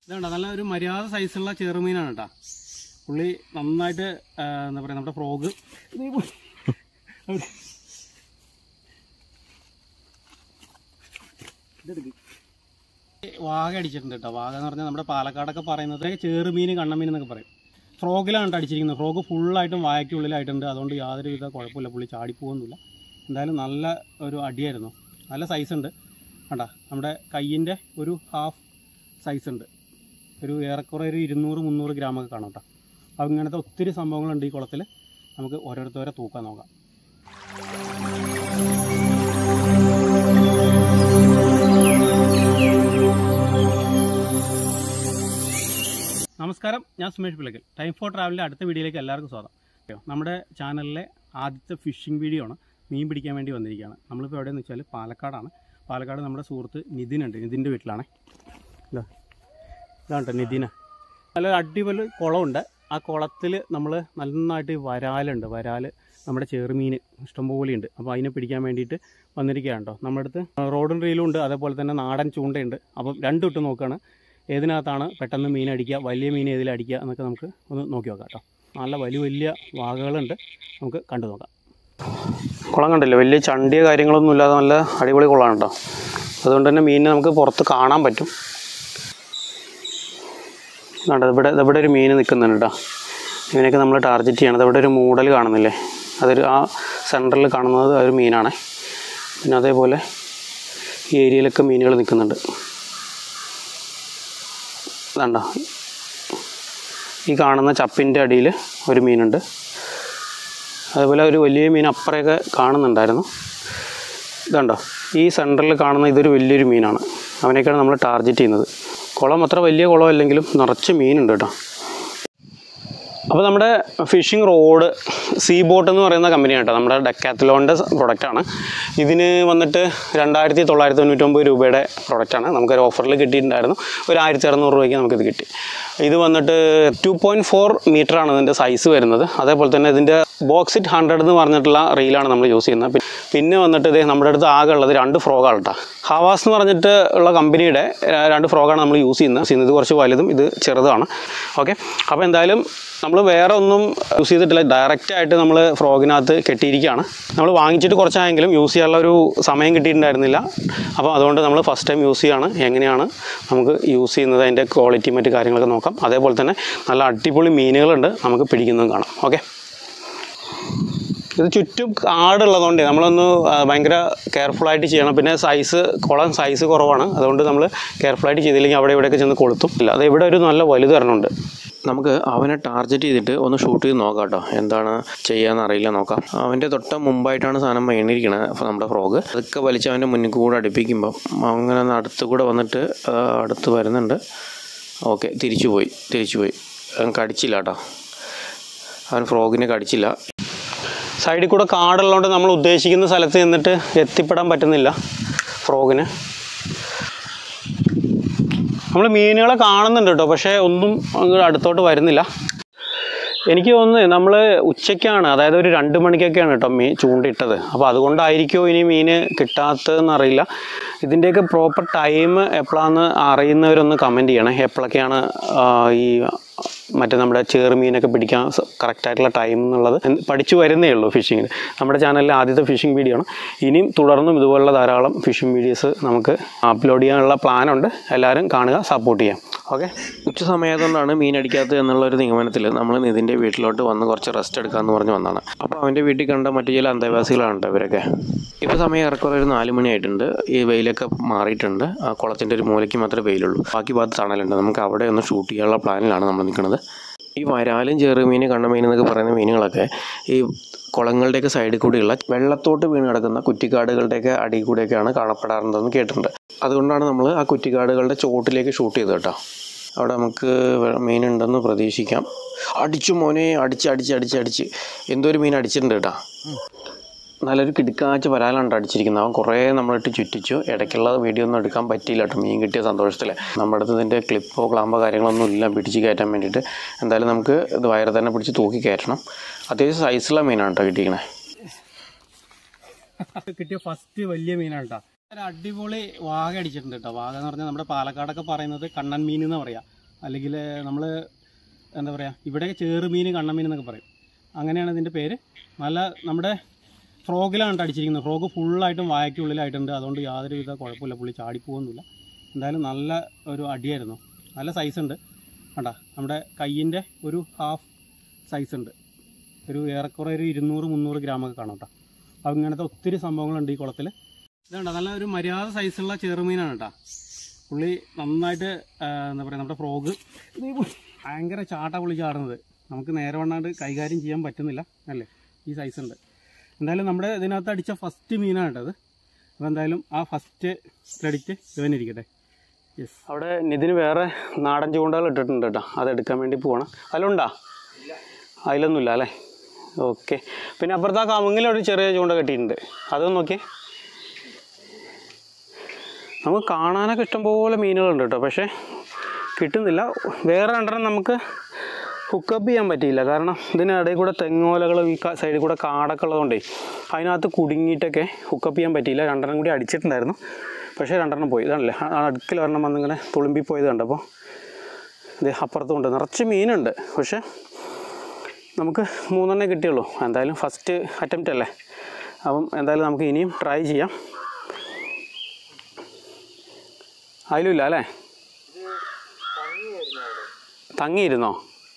ഇതാണ്ട നല്ല ഒരു മര്യാദ സൈസുള്ള ചെറുമീനാണ് കേട്ടോ പുള്ളി നന്നായിട്ട് ആ, എന്താ പറയുക നമ്മുടെ ഫ്രോഗ് വാഗ അടിച്ചിട്ടുണ്ട് കേട്ടോ വാഗ എന്ന് പറഞ്ഞാൽ നമ്മുടെ പാലക്കാടൊക്കെ പറയുന്നത് ചെറുമീൻ കണ്ണമീൻ എന്നൊക്കെ പറയും ഫ്രോഗിലാണ് കേട്ടോ അടിച്ചിരിക്കുന്നത് ഫ്രോഗ് ഫുള്ളായിട്ടും വായയ്ക്കുള്ളിലായിട്ടുണ്ട് അതുകൊണ്ട് യാതൊരുവിധ കുഴപ്പമില്ല പുള്ളി ചാടിപ്പോകുന്നില്ല എന്തായാലും നല്ല ഒരു അടിയായിരുന്നു നല്ല സൈസ് ഉണ്ട് കണ്ട നമ്മുടെ കയ്യിൻ്റെ ഒരു ഹാഫ് സൈസ് ഉണ്ട് ഒരു ഏറെക്കുറെ ഒരു ഇരുന്നൂറ് മുന്നൂറ് ഗ്രാമൊക്കെ കാണും കേട്ടോ അപ്പോൾ ഇങ്ങനത്തെ ഒത്തിരി സംഭവങ്ങളുണ്ട് ഈ കുളത്തിൽ നമുക്ക് ഓരോരുത്തരെ തൂക്കാൻ നോക്കാം നമസ്കാരം ഞാൻ സുമേഷ് പിള്ളക്കൽ ടൈം ഫോർ ട്രാവലിൻ്റെ അടുത്ത വീഡിയോയിലേക്ക് എല്ലാവർക്കും സ്വാഗതം ഓക്കേ, നമ്മുടെ ചാനലിലെ ആദ്യത്തെ ഫിഷിംഗ് വീഡിയോ ആണ് മീൻ പിടിക്കാൻ വേണ്ടി വന്നിരിക്കുകയാണ് നമ്മളിപ്പോൾ എവിടെയെന്ന് വെച്ചാൽ പാലക്കാടാണ് പാലക്കാട് നമ്മുടെ സുഹൃത്ത് നിതിൻ ഉണ്ട് നിതിൻ്റെ വീട്ടിലാണ് ഇതാ ഇതാണ് കേട്ടോ നിതിന് നല്ല അടിപൊളി കുളമുണ്ട് ആ കുളത്തിൽ നമ്മൾ നന്നായിട്ട് വരാലുണ്ട് വരാൽ നമ്മുടെ ചെറുമീൻ ഇഷ്ടംപോലെ ഉണ്ട് അപ്പോൾ അതിനെ പിടിക്കാൻ വേണ്ടിയിട്ട് വന്നിരിക്കുകയാണ് കേട്ടോ നമ്മുടെ അടുത്ത് റോഡും റീലും ഉണ്ട് അതേപോലെ തന്നെ നാടൻ ചൂണ്ടയുണ്ട് അപ്പം രണ്ടും ഇട്ട് നോക്കുകയാണ് ഏതിനകത്താണ് പെട്ടെന്ന് മീൻ അടിക്കുക വലിയ മീൻ ഏതിലടിക്കുക എന്നൊക്കെ നമുക്ക് ഒന്ന് നോക്കി നോക്കാം കേട്ടോ നല്ല വലിയ വലിയ വാഗകളുണ്ട് നമുക്ക് കണ്ടു നോക്കാം കുളം കണ്ടില്ലേ വലിയ ചണ്ടിയ കാര്യങ്ങളൊന്നും ഇല്ലാതെ നല്ല അടിപൊളി കുളമാണ് കേട്ടോ അതുകൊണ്ട് തന്നെ മീനിനെ നമുക്ക് പുറത്ത് കാണാൻ പറ്റും കണ്ടോ ഇവിടെ ഇവിടെ ഒരു മീൻ നിൽക്കുന്നുണ്ട് കേട്ടോ ഇവനൊക്കെ നമ്മൾ ടാർഗറ്റ് ചെയ്യണത് ഇവിടെ ഒരു മൂടൽ കാണുന്നില്ലേ അതൊരു ആ സെൻറ്ററിൽ കാണുന്നത് ഒരു മീനാണ് പിന്നെ അതേപോലെ ഈ ഏരിയയിലൊക്കെ മീനുകൾ നിൽക്കുന്നുണ്ട് ഇതാണ്ടോ ഈ കാണുന്ന ചപ്പിൻ്റെ അടിയിൽ ഒരു മീനുണ്ട് അതേപോലെ ഒരു വലിയ മീൻ അപ്പുറയൊക്കെ കാണുന്നുണ്ടായിരുന്നു ഇതുണ്ടോ ഈ സെൻറ്ററിൽ കാണുന്ന ഇതൊരു വലിയൊരു മീനാണ് അവനെയൊക്കെയാണ് നമ്മൾ ടാർഗറ്റ് ചെയ്യുന്നത് കുളം അത്ര വലിയ കുളം അല്ലെങ്കിലും നിറച്ച് മീനുണ്ട് കേട്ടോ അപ്പോൾ നമ്മുടെ ഫിഷിംഗ് റോഡ് സീ ബോട്ട് എന്ന് പറയുന്ന കമ്പനിയാണ് കേട്ടോ നമ്മുടെ ഡെക്കാത്തലോണിൻ്റെ പ്രൊഡക്റ്റാണ് ഇതിന് വന്നിട്ട് രണ്ടായിരത്തി തൊള്ളായിരത്തി തൊണ്ണൂറ്റൊമ്പത് രൂപയുടെ പ്രൊഡക്റ്റാണ് നമുക്കൊരു ഓഫറിൽ കിട്ടിയിട്ടുണ്ടായിരുന്നു ഒരു ആയിരത്തി അറുന്നൂറ് രൂപയ്ക്ക് നമുക്കിത് കിട്ടി ഇത് വന്നിട്ട് ടു പോയിൻറ്റ് ഫോർ മീറ്ററാണ് ഇതിൻ്റെ സൈസ് വരുന്നത് അതേപോലെ തന്നെ ഇതിൻ്റെ ബോക്സിറ്റ് ഹൺഡ്രഡ് എന്ന് പറഞ്ഞിട്ടുള്ള റീലാണ് നമ്മൾ യൂസ് ചെയ്യുന്നത് പി- പിന്നെ വന്നിട്ട് ഇത് നമ്മുടെ അടുത്ത് ആകെ ഉള്ളത് രണ്ട് ഫ്രോഗാണ് കേട്ടോ ഹവാസ് എന്ന് പറഞ്ഞിട്ട് ഉള്ള കമ്പനിയുടെ ഏർ, രണ്ട് ഫ്രോഗാണ് നമ്മൾ യൂസ് ചെയ്യുന്നത് ഇത് കുറച്ച് വലുതും ഇത് ചെറുതാണ് ഓക്കെ അപ്പോൾ എന്തായാലും നമ്മൾ വേറെ ഒന്നും യൂസ് ചെയ്തിട്ടില്ല ഡയറക്റ്റ് ആയിട്ട് നമ്മൾ ഫ്രോഗിനകത്ത് കെട്ടിയിരിക്കുകയാണ് നമ്മൾ വാങ്ങിച്ചിട്ട് കുറച്ചായെങ്കിലും യൂസ് ചെയ്യാനുള്ള ഒരു സമയം കിട്ടിയിട്ടുണ്ടായിരുന്നില്ല അപ്പോൾ അതുകൊണ്ട് നമ്മൾ ഫസ്റ്റ് ടൈം യൂസ് ചെയ്യാണ് എങ്ങനെയാണ് നമുക്ക് യൂസ് ചെയ്യുന്നത് അതിൻ്റെ ക്വാളിറ്റി മറ്റു കാര്യങ്ങളൊക്കെ നോക്കാം അതേപോലെ തന്നെ നല്ല അടിപൊളി മീനുകളുണ്ട് നമുക്ക് പിടിക്കുന്നതും കാണാം ഓക്കെ ഇത് ചുറ്റും കാടുള്ളതുകൊണ്ട് നമ്മളൊന്ന് ആ, ഭയങ്കര കെയർഫുള്ളായിട്ട് ചെയ്യണം പിന്നെ സൈസ് കുളം സൈസ് കുറവാണ് അതുകൊണ്ട് നമ്മൾ കെയർഫുള്ളായിട്ട് ചെയ്തില്ലെങ്കിൽ അവിടെ ഇവിടെയൊക്കെ ചെന്ന് കൊളുത്തും ഇല്ല അത് ഇവിടെ ഒരു നല്ല വലുത് ഒരെണ്ണമുണ്ട് നമുക്ക് അവനെ ടാർഗറ്റ് ചെയ്തിട്ട് ഒന്ന് ഷൂട്ട് ചെയ്ത് നോക്കാം കേട്ടോ എന്താണ് ചെയ്യാന്ന് അറിയില്ല നോക്കാം അവൻ്റെ തൊട്ട് മുമ്പായിട്ടാണ് സാധനം വീണിരിക്കുന്നത് നമ്മുടെ ഫ്രോഗ് അതൊക്കെ വലിച്ച് അവൻ്റെ മുന്നിൽ കൂടെ അടുപ്പിക്കുമ്പം അങ്ങനെ ഒന്ന് അടുത്ത് കൂടെ വന്നിട്ട് ആ, അടുത്ത് വരുന്നുണ്ട് ഓക്കെ തിരിച്ചു പോയി തിരിച്ചു പോയി അവൻ കടിച്ചില്ല കേട്ടോ അവൻ ഫ്രോഗിനെ കടിച്ചില്ല സൈഡിൽ കൂടെ കാടുള്ളതുകൊണ്ട് നമ്മൾ ഉദ്ദേശിക്കുന്ന സ്ഥലത്ത് നിന്നിട്ട് എത്തിപ്പെടാൻ പറ്റുന്നില്ല ഫ്രോഗിന് നമ്മൾ മീനുകളെ കാണുന്നുണ്ട് കേട്ടോ പക്ഷേ ഒന്നും അങ്ങ് അടുത്തോട്ട് വരുന്നില്ല എനിക്ക് തോന്നുന്നത് നമ്മൾ ഉച്ചയ്ക്കാണ് അതായത് ഒരു രണ്ട് മണിക്കൊക്കെയാണ് കേട്ടോ മീൻ ചൂണ്ടിട്ടത് അപ്പോൾ അതുകൊണ്ടായിരിക്കുമോ ഇനി മീൻ കിട്ടാത്തതെന്ന് അറിയില്ല ഇതിൻ്റെയൊക്കെ പ്രോപ്പർ ടൈം എപ്പോഴാണെന്ന് അറിയുന്നവരൊന്ന് കമൻറ്റ് ചെയ്യണേ എപ്പോഴൊക്കെയാണ് ആ, ഈ മറ്റേ നമ്മുടെ ചേറുമീനൊക്കെ പിടിക്കാൻ കറക്റ്റായിട്ടുള്ള ടൈം എന്നുള്ളത് എന്ത് പഠിച്ചു വരുന്നേ ഉള്ളൂ ഫിഷിങ്ങിന് നമ്മുടെ ചാനലിലെ ആദ്യത്തെ ഫിഷിംഗ് വീഡിയോ ആണ് ഇനിയും തുടർന്നും ഇതുപോലുള്ള ധാരാളം ഫിഷിംഗ് വീഡിയോസ് നമുക്ക് അപ്ലോഡ് ചെയ്യാനുള്ള പ്ലാനുണ്ട് എല്ലാവരും കാണുക സപ്പോർട്ട് ചെയ്യാം ഓക്കെ ഉച്ച സമയത്തുകൊണ്ടാണ് മീൻ അടിക്കാത്തത് എന്നുള്ള ഒരു നിഗമനത്തിൽ നമ്മൾ നിതിൻ്റെ വീട്ടിലോട്ട് വന്ന് കുറച്ച് റെസ്റ്റ് എടുക്കാമെന്ന് പറഞ്ഞ് വന്നതാണ് അപ്പോൾ അവൻ്റെ വീട്ടിൽ കണ്ട മറ്റു ചില അന്തേവാസികളാണ് കേട്ടോ ഇവരൊക്കെ ഇപ്പോൾ സമയം ഏറെക്കുറെ ഒരു നാല് മണിയായിട്ടുണ്ട് ഈ വെയിലൊക്കെ മാറിയിട്ടുണ്ട് ആ കുളത്തിൻ്റെ ഒരു മൂലയ്ക്ക് മാത്രമേ വെയിലുള്ളൂ ബാക്കി ഭാഗത്ത് തണലുണ്ട് നമുക്ക് അവിടെ ഒന്ന് ഷൂട്ട് ചെയ്യാനുള്ള പ്ലാനിലാണ് നമ്മൾ നിൽക്കുന്നത് ഈ വരാലും ചെറുമീൻ കണ്ണമീൻ എന്നൊക്കെ പറയുന്ന മീനുകളൊക്കെ ഈ കുളങ്ങളുടെയൊക്കെ സൈഡിൽ കൂടിയുള്ള വെള്ളത്തോട്ട് വീണ് കിടക്കുന്ന കുറ്റിക്കാടുകളുടെയൊക്കെ അടിയിൽ കൂടെയൊക്കെയാണ് കാണപ്പെടാറുണ്ടെന്ന് കേട്ടിട്ടുണ്ട് അതുകൊണ്ടാണ് നമ്മൾ ആ കുറ്റിക്കാടുകളുടെ ചോട്ടിലേക്ക് ഷൂട്ട് ചെയ്തത് കേട്ടോ അവിടെ നമുക്ക് വെ- മീനുണ്ടെന്ന് പ്രതീക്ഷിക്കാം അടിച്ചു മോനെ അടിച്ച് അടിച്ച് അടിച്ച് അടിച്ച് എന്തോ ഒരു മീൻ അടിച്ചിട്ടുണ്ട് കേട്ടോ നല്ലൊരു കിടുക്കാച്ച് വരാലാണ് അടിച്ചിരിക്കുന്നത് അവൻ കുറേ നമ്മളിട്ട് ചുറ്റിച്ചു ഇടയ്ക്കുള്ള വീഡിയോ ഒന്നും എടുക്കാൻ പറ്റിയില്ല കേട്ടോ മീൻ കിട്ടിയ സന്തോഷത്തിൽ നമ്മുടെ അടുത്ത് ഇതിൻ്റെ ക്ലിപ്പോ ക്ലാമ്പോ കാര്യങ്ങളൊന്നും ഇല്ല പിടിച്ച് കയറ്റാൻ വേണ്ടിയിട്ട് എന്തായാലും നമുക്ക് ഇത് വയറ് തന്നെ പിടിച്ച് തൂക്കി കയറ്റണം അത്യാവശ്യം സൈസുള്ള മീനാണ് കേട്ടോ കിട്ടിയിരിക്കണേ കിട്ടിയ ഫസ്റ്റ് വലിയ മീനാണ് കേട്ടോ ഒരു അടിപൊളി വാഗ അടിച്ചിട്ടുണ്ട് കേട്ടോ വാഗ എന്ന് പറഞ്ഞാൽ നമ്മുടെ പാലക്കാടൊക്കെ പറയുന്നത് കണ്ണൻ മീൻ എന്ന് പറയാം അല്ലെങ്കിൽ നമ്മൾ എന്താ പറയുക ഇവിടെ ചേറുമീൻ കണ്ണൻ മീൻ എന്നൊക്കെ പറയും അങ്ങനെയാണ് ഇതിൻ്റെ പേര് നല്ല നമ്മുടെ ഫ്രോഗിലാണ് കേട്ടോ അടിച്ചിരിക്കുന്നത് ഫ്രോഗ് ഫുള്ളായിട്ടും വായയ്ക്കുള്ളിലായിട്ടുണ്ട് അതുകൊണ്ട് യാതൊരു വിധ കുഴപ്പമില്ല പുള്ളി ചാടിപ്പോകുന്നില്ല എന്തായാലും നല്ല ഒരു അടിയായിരുന്നു നല്ല സൈസ് ഉണ്ട് കണ്ട നമ്മുടെ കയ്യിൻ്റെ ഒരു ഹാഫ് സൈസ് ഉണ്ട് ഒരു ഏറെക്കുറെ ഒരു ഇരുന്നൂറ് മുന്നൂറ് ഗ്രാമൊക്കെ കാണും കേട്ടോ അപ്പോൾ ഇങ്ങനത്തെ ഒത്തിരി സംഭവങ്ങളുണ്ട് ഈ കുളത്തിൽ ഇതുണ്ട് നല്ല ഒരു മര്യാദ സൈസുള്ള ചെറുമീനാണ് കേട്ടോ പുള്ളി നന്നായിട്ട് ആ, എന്താ പറയുക നമ്മുടെ ഫ്രോഗ് ഭയങ്കര ചാട്ട പുള്ളി ചാടുന്നത് നമുക്ക് നേരെ വണ്ണാണ്ട് കൈകാര്യം ചെയ്യാൻ പറ്റുന്നില്ല അല്ലേ ഈ സൈസ് ഉണ്ട് എന്തായാലും നമ്മുടെ ഇതിനകത്ത് അടിച്ച ഫസ്റ്റ് മീനാണ് കേട്ടത് അപ്പോൾ എന്തായാലും ആ ഫസ്റ്റ് ക്രെഡിറ്റ് ഇവനിരിക്കട്ടെ യെസ് അവിടെ നിതിന് വേറെ നാടൻ ചൂണ്ടകൾ ഇട്ടിട്ടുണ്ട് കേട്ടോ അത് എടുക്കാൻ വേണ്ടി പോവാണ് അതിലുണ്ടാ അതിലൊന്നുമില്ല അല്ലേ ഓക്കെ പിന്നെ അപ്പുറത്ത് ആ കമുങ്ങിലൊരു ചെറിയ ചൂണ്ട കെട്ടിയിട്ടുണ്ട് അതൊന്ന് നോക്കിയേ നമുക്ക് കാണാനൊക്കെ ഇഷ്ടംപോലെ മീനുകളുണ്ട് കേട്ടോ പക്ഷേ കിട്ടുന്നില്ല വേറെ രണ്ടെണ്ണം നമുക്ക് ഹുക്കപ്പ് ചെയ്യാൻ പറ്റിയില്ല കാരണം ഇതിനിടയിൽ കൂടെ തെങ്ങോലകളും ഈ സൈഡിൽ കൂടെ കാടൊക്കെ ഉള്ളതുകൊണ്ടേ അതിനകത്ത് കുടുങ്ങിയിട്ടൊക്കെ ഹുക്കപ്പ് ചെയ്യാൻ പറ്റിയില്ല രണ്ടെണ്ണം കൂടി അടിച്ചിട്ടുണ്ടായിരുന്നു പക്ഷേ രണ്ടെണ്ണം പോയി ഇതാണല്ലേ ആ അടുക്കിൽ ഒരെണ്ണം വന്നിങ്ങനെ തുളുമ്പി പോയത് കണ്ടപ്പോൾ ഇത് അപ്പുറത്തും ഉണ്ട് നിറച്ച് മീനുണ്ട് പക്ഷേ നമുക്ക് മൂന്നെണ്ണേ കിട്ടിയുള്ളൂ എന്തായാലും ഫസ്റ്റ് അറ്റംപ്റ്റ് അല്ലേ അപ്പം എന്തായാലും നമുക്ക് ഇനിയും ട്രൈ ചെയ്യാം അതിലുമില്ല അല്ലേ തങ്ങിയിരുന്നോ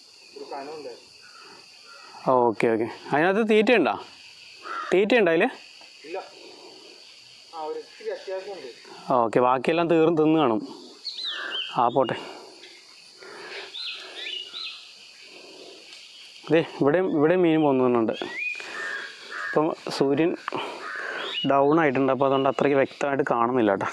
ഓക്കെ ഓക്കെ അതിനകത്ത് തീറ്റയുണ്ടോ തീറ്റയുണ്ടോ അതിൽ ഓക്കെ ബാക്കിയെല്ലാം തീർന്ന് തിന്ന് കാണും ആ പോട്ടെ ഇതേ ഇവിടെ ഇവിടെ മീൻ പോകുന്നുണ്ട് ഇപ്പം സൂര്യൻ ഡൗൺ ആയിട്ടുണ്ട് അപ്പോൾ അതുകൊണ്ട് അത്രയ്ക്ക് വ്യക്തമായിട്ട് കാണുന്നില്ല കേട്ടോ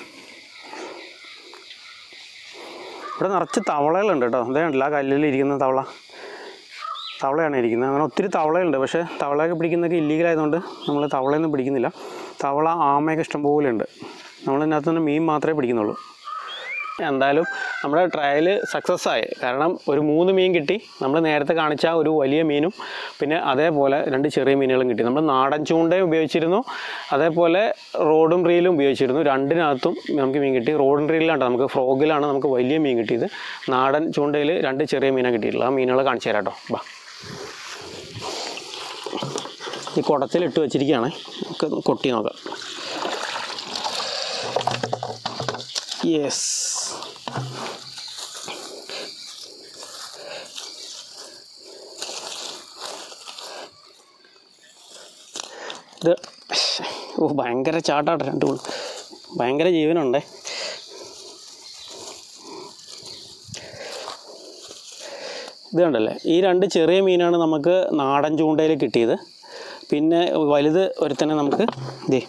ഇവിടെ നിറച്ച് തവളകളുണ്ട് കേട്ടോ അതേ ഉണ്ടല്ലോ ആ കല്ലിൽ ഇരിക്കുന്ന തവള തവളയാണ് ഇരിക്കുന്നത് അങ്ങനെ ഒത്തിരി തവളയുണ്ട് പക്ഷേ തവളയൊക്കെ പിടിക്കുന്നതൊക്കെ ഇല്ലീഗൽ ആയതുകൊണ്ട് നമ്മൾ തവളയൊന്നും പിടിക്കുന്നില്ല തവള ആമയൊക്കെ ഇഷ്ടംപോലെ ഉണ്ട് നമ്മൾ ഇതിനകത്ത് നിന്ന് മീൻ മാത്രമേ പിടിക്കുന്നുള്ളൂ എന്തായാലും നമ്മുടെ ട്രയൽ സക്സസ് ആയി കാരണം ഒരു മൂന്ന് മീൻ കിട്ടി നമ്മൾ നേരത്തെ കാണിച്ച ഒരു വലിയ മീനും പിന്നെ അതേപോലെ രണ്ട് ചെറിയ മീനുകളും കിട്ടി നമ്മൾ നാടൻ ചൂണ്ടയും ഉപയോഗിച്ചിരുന്നു അതേപോലെ റോഡും റീലും ഉപയോഗിച്ചിരുന്നു രണ്ടിനകത്തും നമുക്ക് മീൻ കിട്ടി റോഡും റീലിലാണ് നമുക്ക് ഫ്രോഗിലാണ് നമുക്ക് വലിയ മീൻ കിട്ടിയത് നാടൻ ചൂണ്ടയിൽ രണ്ട് ചെറിയ മീനാണ് കിട്ടിയിട്ടുള്ളത് ആ മീനുകളെ കാണിച്ചു തരാം കേട്ടോ ബാ ഈ കുടത്തിലിട്ട് വെച്ചിരിക്കുകയാണ് നമുക്ക് കൊട്ടി നോക്കാം യെസ് ഇത് ഓ ഭയങ്കര ചാട്ടാട്ടെ രണ്ട് മൂന്ന് ഭയങ്കര ജീവനുണ്ടേ ഇത് കണ്ടല്ലേ ഈ രണ്ട് ചെറിയ മീനാണ് നമുക്ക് നാടൻ ചൂണ്ടയിൽ കിട്ടിയത് പിന്നെ വലുത് ഒരുത്തനെ നമുക്ക് ഇതേ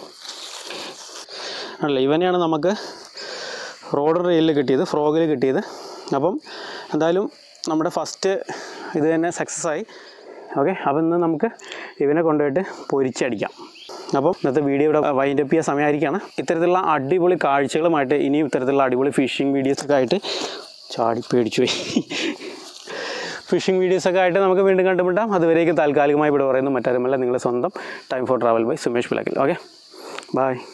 അല്ല ഇവനെയാണ് നമുക്ക് റോഡ് റെയിലിൽ കിട്ടിയത് ഫ്രോഗിൽ കിട്ടിയത് അപ്പം എന്തായാലും നമ്മുടെ ഫസ്റ്റ് ഇത് തന്നെ സക്സസ് ആയി ഓക്കെ അപ്പം ഇന്ന് നമുക്ക് ഇവനെ കൊണ്ടുപോയിട്ട് പൊരിച്ചടിക്കാം അപ്പം ഇന്നത്തെ വീഡിയോ ഇവിടെ വൈൻഡ് അപ്പ് ചെയ്യാൻ സമയമായിരിക്കുകയാണ് ഇത്തരത്തിലുള്ള അടിപൊളി കാഴ്ചകളുമായിട്ട് ഇനിയും ഇത്തരത്തിലുള്ള അടിപൊളി ഫിഷിംഗ് വീഡിയോസൊക്കെ ആയിട്ട് ചാടി പേടിച്ചു പോയി ഫിഷിംഗ് വീഡിയോസൊക്കെ ആയിട്ട് നമുക്ക് വീണ്ടും കണ്ടുമുട്ടാം അതുവരേക്കും താൽക്കാലികമായി ഇവിടെ പറയുന്നു മറ്റാരുമല്ല നിങ്ങളുടെ സ്വന്തം time for travel by Sumesh Pilakkal okay by